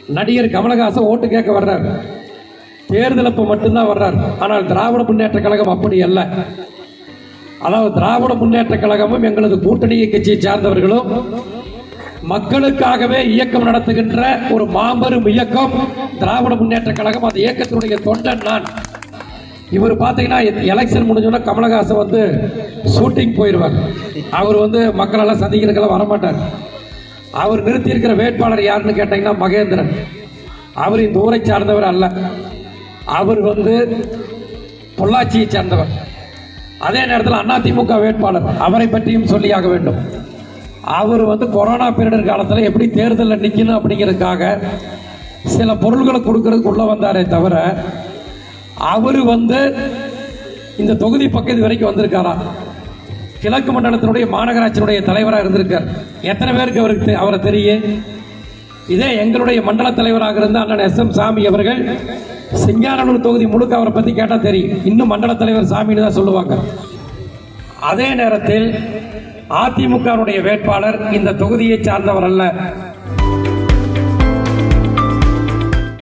நடிகர் கமலஹாசன் ஓட்டு கேட்க வர்றார் தேர்தல் அப்ப மட்டும்தான் வர்றார் ஆனால் திராவிட முன்னேற்ற கழகம் அப்படி அல்ல அதாவது திராவிட முன்னேற்ற கழகமும் எங்களது கூட்டணி கட்சியை சார்ந்தவர்களும் மக்களுக்காகவே இயக்கம் நடத்துகின்ற ஒரு மாபெரும் இயக்கம் திராவிட முன்னேற்ற கழகம் அந்த இயக்கத்தினுடைய தொண்டன் நான் இவர் பார்த்தீங்கன்னா எலெக்ஷன் முடிஞ்சோன்னா கமலஹாசன் வந்து ஷூட்டிங் போயிடுவார் அவர் வந்து மக்களெல்லாம் சந்திக்கிறதுக்கெல்லாம் வரமாட்டார் அவர் நிறுத்தியிருக்கிற வேட்பாளர் யாருன்னு கேட்டீங்கன்னா மகேந்திரன் அவர் இந்த ஊரை சார்ந்தவர் அல்ல அவர் வந்து பொள்ளாச்சியை சார்ந்தவர் அதே நேரத்தில் அதிமுக வேட்பாளர் அவரை பற்றியும் சொல்லியாக வேண்டும் அவர் வந்து கொரோனா பீரியட் காலத்தில் எப்படி தேர்தலில் நிற்கணும் அப்படிங்கிறதுக்காக சில பொருள்களை கொடுக்கறதுக்கு உள்ள வந்தாரே தவிர அவர் வந்து இந்த தொகுதி பக்கத்து வரைக்கும் வந்திருக்காரா கிழக்கு மண்டலத்தினுடைய மாநகராட்சியினுடைய தலைவராக இருந்திருக்கார் எத்தனை பேருக்கு அவருக்கு தெ- அவரை தெரியும் இதே எங்களுடைய மண்டல தலைவராக இருந்த அண்ணன் எஸ் எம் சாமி அவர்கள் சிங்கானூர் தொகுதி முழுக்க அவரை பத்தி கேட்டா தெரியும் இன்னும் மண்டல தலைவர் சாமின்னு தான் சொல்லுவாங்க அதே நேரத்தில் அதிமுகவுடைய வேட்பாளர் இந்த தொகுதியை சார்ந்தவர் அல்ல